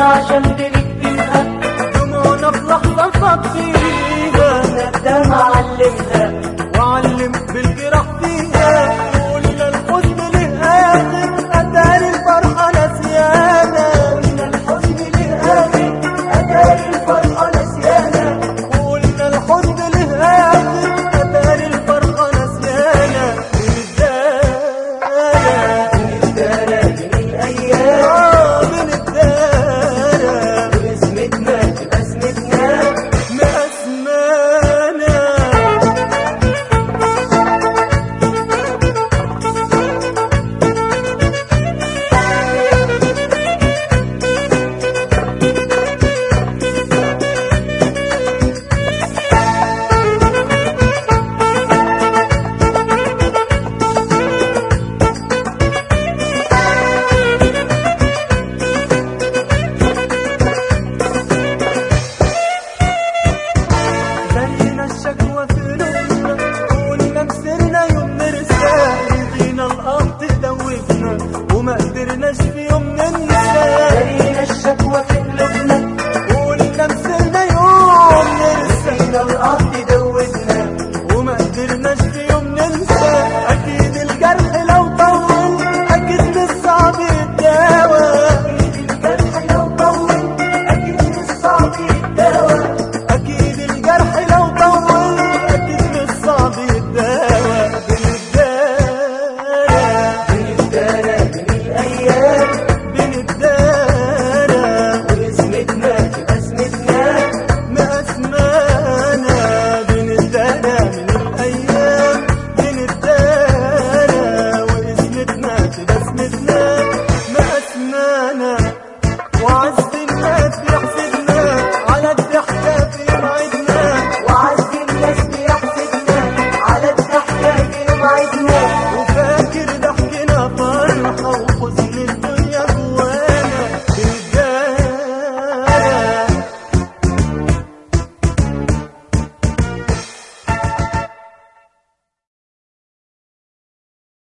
عشان بنكتبها دموعنا في لحظة نطفيها الدمع علمها وعلم بالجراح فيها قلنا الحزن له آخر أدار الفرحة نسيانا قلنا الحزن للآخر أدار الفرحة نسيانا قلنا الحزن له آخر أدار الفرحة نسيانا من الدارة الدارة من الأيام آه من الدارة واسمتنا تبقى اسمتنا مأسمانا زينا الشكوى في قلوبنا قلنا مسرنا يوم مرسال رضينا الأرض تدوبنا وما قدرناش في يوم